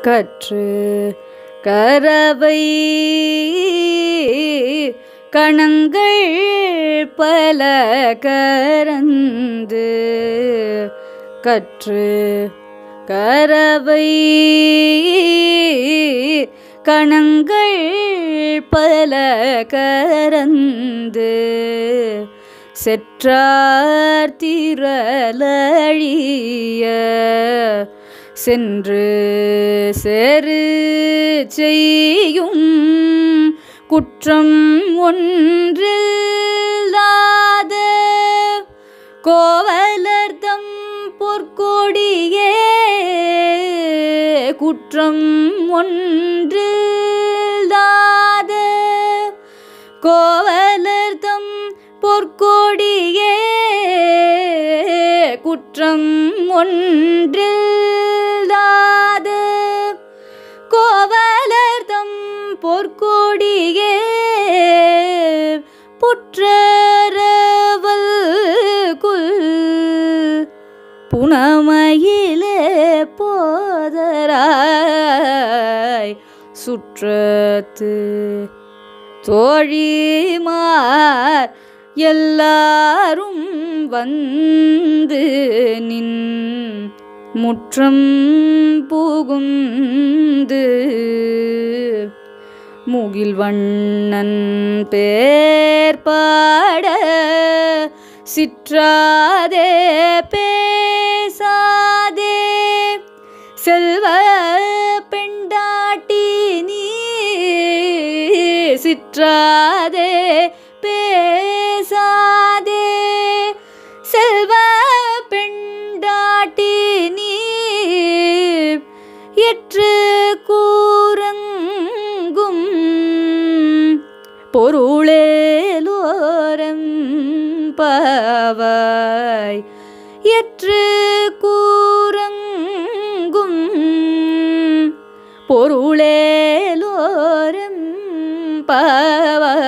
கற்று கரவை கணங்கள் பல கரந்து கற்று கரவை கணங்கள் பல கரந்து செற்றார் திரளழிய சென்று செரு செய்யும் குற்றம் ஒன்றில்லாத கோவலர்தம் பொற்கொடியே குற்றம் ஒன்றில்லாத கோவலர்தம் பொற்கொடியே குற்றம் ஒன்றில்லாத கோவலர்தம் பொற்கொடியே புற்றரவல் குல் புனமையிலே போதராய் சுற்றத்து தோழிமார் எல்லாரும் வந்து நின் முற்றம் புகுந்து முகில் வண்ணன் பேர் பாட சிற்றாதே பேசாதே செல்வ பெண்டாட்டி நீ சிற்றாதே பேசாதே செல்வ பெண்டாட்டி நீ எற்று கூறங்கும் பொருளேலோரம் பாவாய் எற்று கூறங்கும் பொருளேலோரம் பாவாய்